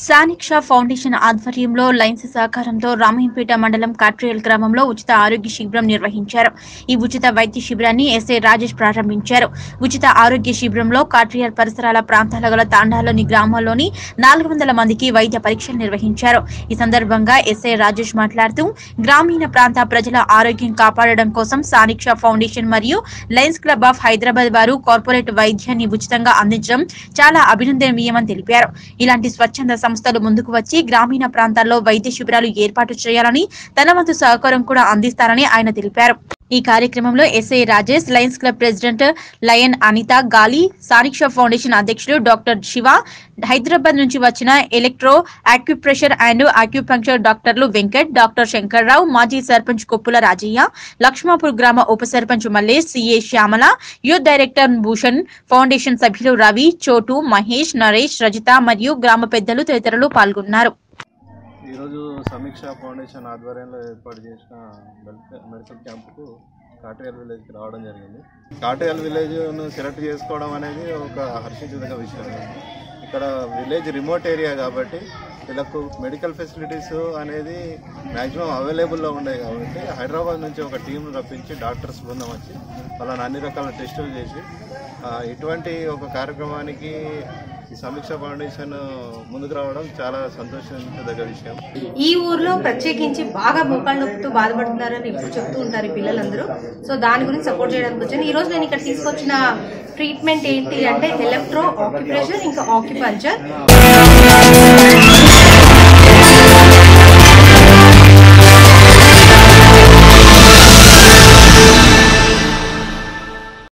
సానిక్ష foundation ఆధ్వర్యంలో lines సహకారంతో రామయ్యంపేట మండలం కాట్రియల్ గ్రామంలో ఉచిత ఆరోగ్య శిబిరం నిర్వహించారు ఈ ఉచిత వైద్య శిబిరాన్ని ఎస్ఐ రాజేష్ ప్రారంభించారు ఉచిత ఆరోగ్య శిబిరంలో కాట్రియల్ పరిసరాల ప్రాంతాల గల తాండాలోని గ్రామాల్లోని నాలుగు వందల మందికి వైద్య పరీక్షలు నిర్వహించారు ఈ సందర్భంగా ఎస్ఐ రాజేష్ మాట్లాడుతూ గ్రామీణ ప్రాంత ప్రజల ఆరోగ్యం కాపాడడం కోసం సానిక్ష ఫౌండేషన్ మరియు లయన్స్ క్లబ్ ఆఫ్ హైదరాబాద్ వారు కార్పొరేట్ వైద్యాన్ని ఉచితంగా అందించడం చాలా అభినందనీయమని తెలిపారు ఇలాంటి స్వచ్ఛంద సంస్థలు ముందుకు వచ్చి గ్రామీణ ప్రాంతాల్లో వైద్య శిబిరాలు ఏర్పాటు చేయాలని తన వంతు సహకారం కూడా అందిస్తారని ఆయన తెలిపారు ఈ కార్యక్రమంలో SI Rajesh lions club president lion Anitha గాలి సానిక్ష ఫౌండేషన్ అధ్యక్షులు డాక్టర్ శివ హైదరాబాద్ నుంచి వచ్చిన ఎలక్ట్రో ఆక్యుప్రెషర్ అండ్ ఆక్యుపంక్చర్ డాక్టర్లు వెంకట్ డాక్టర్ శంకర్రావు మాజీ సర్పంచ్ కొప్పుల రాజయ్య లక్ష్మాపూర్ గ్రామ ఉప sarpanch Mallesh CA Shyamala youth director Bhushan foundation సభ్యులు రవి చోటు మహేష్ నరేష్ రజిత మరియు గ్రామ పెద్దలు తదితరులు పాల్గొన్నారు ఈరోజు సమీక్ష ఫౌండేషన్ ఆధ్వర్యంలో ఏర్పాటు చేసిన మెడికల్ మెడికల్ క్యాంపుకు కాటేయల్ విలేజ్కి రావడం జరిగింది కాటేయల్ విలేజ్ను సెలెక్ట్ చేసుకోవడం అనేది ఒక హర్షించదగ్గ విషయం ఇక్కడ విలేజ్ రిమోట్ ఏరియా కాబట్టి వీళ్ళకు మెడికల్ ఫెసిలిటీస్ అనేది మ్యాక్సిమం అవైలబుల్లో ఉన్నాయి కాబట్టి హైదరాబాద్ నుంచి ఒక టీంను రప్పించి డాక్టర్స్ బృందం వచ్చి వాళ్ళని అన్ని రకాల టెస్టులు చేసి ఆ, ఇటువంటి ఒక కార్యక్రమానికి ఈ సమీక్ష ఫౌండేషన్ ముందుకు రావడం చాలా సంతోషించదగ్గ విషయం ఈ ఊర్లో ప్రత్యేకించి బాగా మోకాళ్ళ నొప్పితో బాధపడుతున్నారని ఇప్పుడు చెప్తూ ఉంటారు ఈ పిల్లలందరూ సో దాని గురించి సపోర్ట్ చేయడానికి వచ్చాను ఈ రోజు నేను ఇక్కడ తీసుకొచ్చిన ట్రీట్మెంట్ ఏంటి అంటే ఎలక్ట్రో ఆక్యుప్రెషర్ ఇంకా ఆక్యుపంచర్